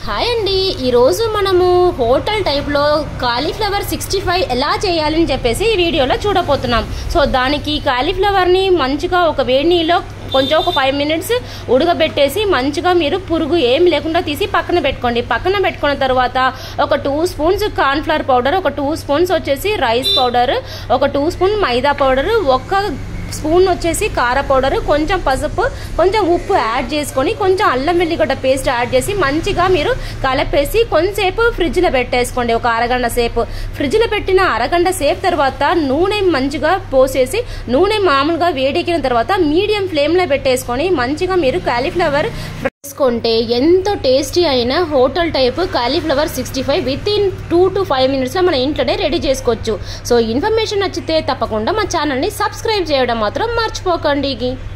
hi అండి ఈరోజు మనము హోటల్ టైప్లో కాలీఫ్లవర్ సిక్స్టీ ఫైవ్ ఎలా చేయాలని చెప్పేసి ఈ వీడియోలో చూడబోతున్నాం సో దానికి కాలీఫ్లవర్ని మంచిగా ఒక వేడి నీళ్ళలో కొంచెం ఒక ఫైవ్ మినిట్స్ ఉడకబెట్టేసి మంచిగా మీరు పురుగు ఏం లేకుండా తీసి పక్కన పెట్టుకోండి పక్కన పెట్టుకున్న తర్వాత ఒక టూ స్పూన్స్ కార్న్ఫ్లవర్ పౌడర్ ఒక టూ స్పూన్స్ వచ్చేసి రైస్ పౌడర్ ఒక టూ స్పూన్ మైదా పౌడర్ ఒక స్పూన్ వచ్చేసి కార పౌడర్ కొంచెం పసుపు కొంచెం ఉప్పు యాడ్ చేసుకొని కొంచెం అల్లం వెల్లిగడ్డ పేస్ట్ యాడ్ చేసి మంచిగా మీరు కలిపేసి కొంచెంసేపు ఫ్రిడ్జ్లో పెట్టేసుకోండి ఒక అరగంట సేపు ఫ్రిడ్జ్లో పెట్టిన అరగంట సేపు తర్వాత నూనె మంచిగా పోసేసి నూనె మామూలుగా వేడెక్కిన తర్వాత మీడియం ఫ్లేమ్లో పెట్టేసుకొని మంచిగా మీరు కాలీఫ్లవర్ చేసుకుంటే ఎంతో టేస్టీ అయిన hotel type cauliflower sixty five within two to five మినిట్స్లో మన ఇంట్లోనే రెడీ చేసుకోవచ్చు సో ఇన్ఫర్మేషన్ నచ్చితే తప్పకుండా మా ఛానల్ని సబ్స్క్రైబ్ చేయడం మాత్రం మర్చిపోకండి